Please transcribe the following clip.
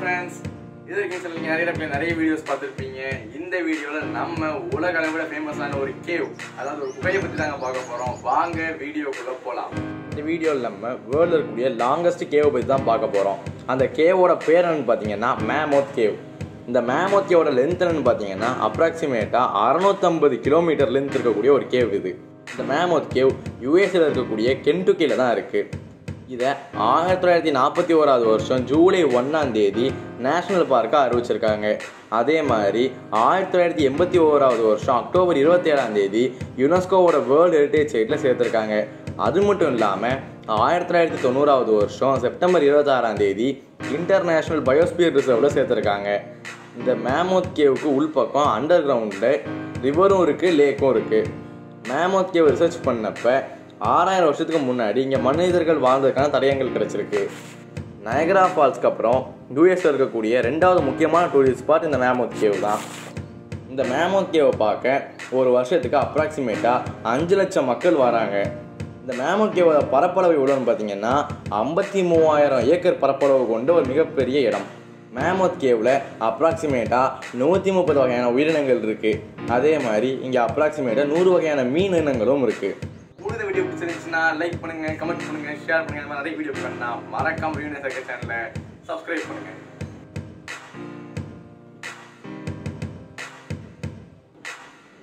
friends இது வரைக்கும் சில நீங்கள் நிறைய பேர் நிறைய வீடியோஸ் பார்த்துருப்பீங்க இந்த வீடியோவில் நம்ம உலக அளவில் ஃபேமஸான ஒரு கேவ் அதாவது ஒரு குகையை பற்றி தாங்க பார்க்க போகிறோம் வாங்க வீடியோக்குள்ளே போகலாம் இந்த வீடியோவில் நம்ம வேர்ல்டில் இருக்கக்கூடிய லாங்கஸ்ட் கேவை பற்றி தான் பார்க்க போகிறோம் அந்த கேவோட பேர் என்னன்னு பார்த்தீங்கன்னா மேமோத் கேவ் இந்த மேமோத் கேவோட லென்த் என்னன்னு பார்த்தீங்கன்னா அப்ராக்சிமேட்டாக அறநூற்றம்பது கிலோமீட்டர் லென்த் இருக்கக்கூடிய ஒரு கேவ் இது இந்த மேமோத் கேவ் யூஎஸ்ல இருக்கக்கூடிய கென்டுக்கியில் தான் இருக்குது இதை ஆயிரத்தி தொள்ளாயிரத்தி நாற்பத்தி ஓராவது வருஷம் ஜூலை ஒன்றாம் தேதி நேஷனல் பார்க்காக அறிவிச்சிருக்காங்க அதே மாதிரி ஆயிரத்தி தொள்ளாயிரத்தி எண்பத்தி ஓராவது வருஷம் அக்டோபர் இருபத்தி ஏழாம் தேதி யுனெஸ்கோவோட வேர்ல்டு ஹெரிட்டேஜ் சைட்டில் சேர்த்துருக்காங்க அது மட்டும் இல்லாமல் ஆயிரத்தி தொள்ளாயிரத்தி தொண்ணூறாவது வருஷம் செப்டம்பர் இருபத்தாறாம் தேதி இன்டர்நேஷ்னல் பயோஸ்பியர் ரிசர்வில் சேர்த்துருக்காங்க இந்த மேமோத் கேவுக்கு உள்பக்கம் அண்டர் கிரவுண்டில் ரிவரும் இருக்குது லேக்கும் இருக்குது மேமோத் கேவ் ரிசர்ச் பண்ணப்ப ஆறாயிரம் வருஷத்துக்கு முன்னாடி இங்கே மனிதர்கள் வாழ்ந்ததுக்கான தடயங்கள் கிடைச்சிருக்கு நயகரா ஃபால்ஸ்க்கு அப்புறம் யூஎஸ்ல இருக்கக்கூடிய ரெண்டாவது முக்கியமான டூரிஸ்ட் ஸ்பாட் இந்த மேமோத் கேவ் தான் இந்த மேமோத் கேவை பார்க்க ஒரு வருஷத்துக்கு அப்ராக்சிமேட்டாக அஞ்சு லட்சம் மக்கள் வராங்க இந்த மேமோத் கேவோட பரப்பளவு எவ்வளோன்னு பார்த்தீங்கன்னா ஐம்பத்தி மூவாயிரம் ஏக்கர் பரப்பளவு கொண்ட ஒரு மிகப்பெரிய இடம் மேமோத் கேவில் அப்ராக்சிமேட்டாக நூற்றி முப்பது வகையான உயிரினங்கள் இருக்குது அதே மாதிரி இங்கே அப்ராக்சிமேட்டாக நூறு வகையான மீன் இனங்களும் இருக்குது உங்களுக்கு வீடியோ பிடிச்சிருந்துச்சுன்னா லைக் பண்ணுங்க கமெண்ட் பண்ணுங்க ஷேர் பண்ணுங்க இந்த மாதிரி நிறைய வீடியோ பண்ணா மறக்காம யூனியன் சேனலை சப்ஸ்கிரைப் பண்ணுங்க